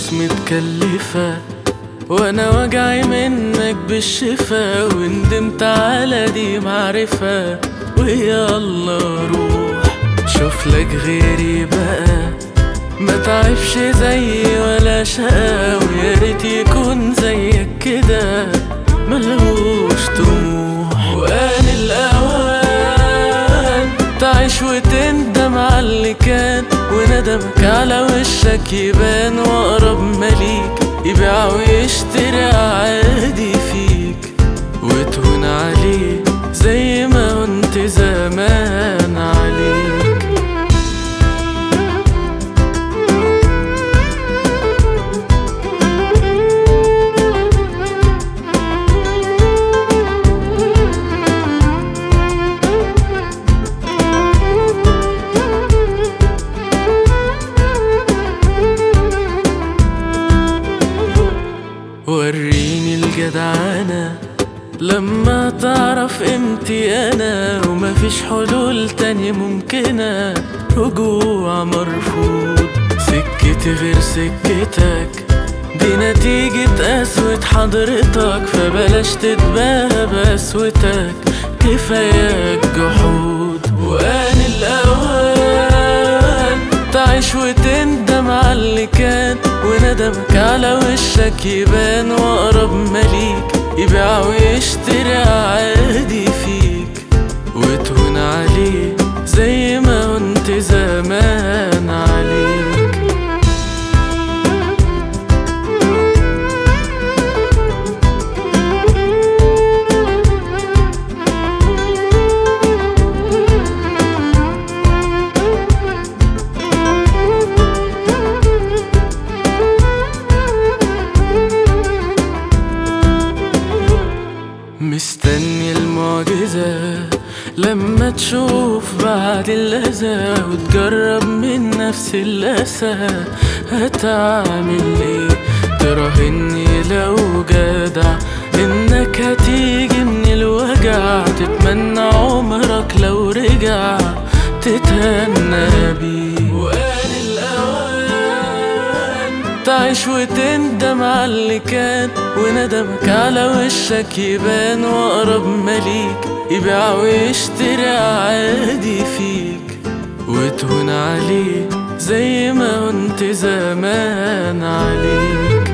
فلوس متكلفة وانا وجعي منك بالشفا وندمت على دي معرفة ويا الله روح شوف لك غيري بقى ما تعبش زيي ولا شقى ويا ريت يكون زيك كده ملهوش طموح وآن الأوان تعيش وتندم على اللي كان وندمك على وشك يبان وأقرب مليك يبيع ويشتري عادي فيك وتهون عليه زي ما كنت زمان عليك وريني الجدعنة لما تعرف قيمتي انا ومفيش حلول تانية ممكنة رجوع مرفوض سكتي غير سكتك دي نتيجة قسوة حضرتك فبلاش تتباهى بقسوتك كفاية جحود وآن الأوان تعيش وتندم على اللي كان وندمك على وشك يبان وأقرب مليك يبيع ويشتري عادي فيك وتهون عليه زي ما كنت زمان عليك مستني المعجزة لما تشوف بعد الأذى وتجرب من نفس الأسى هتعمل ايه تراهني لو جدع انك هتيجي من الوجع تتمنى عمرك لو رجع تتهنى بيه وقال الأوان تعيش وتندم على اللي كان وندمك على وشك يبان وأقرب مليك يبيع ويشتري عادي فيك وتهون عليه زي ما كنت زمان عليك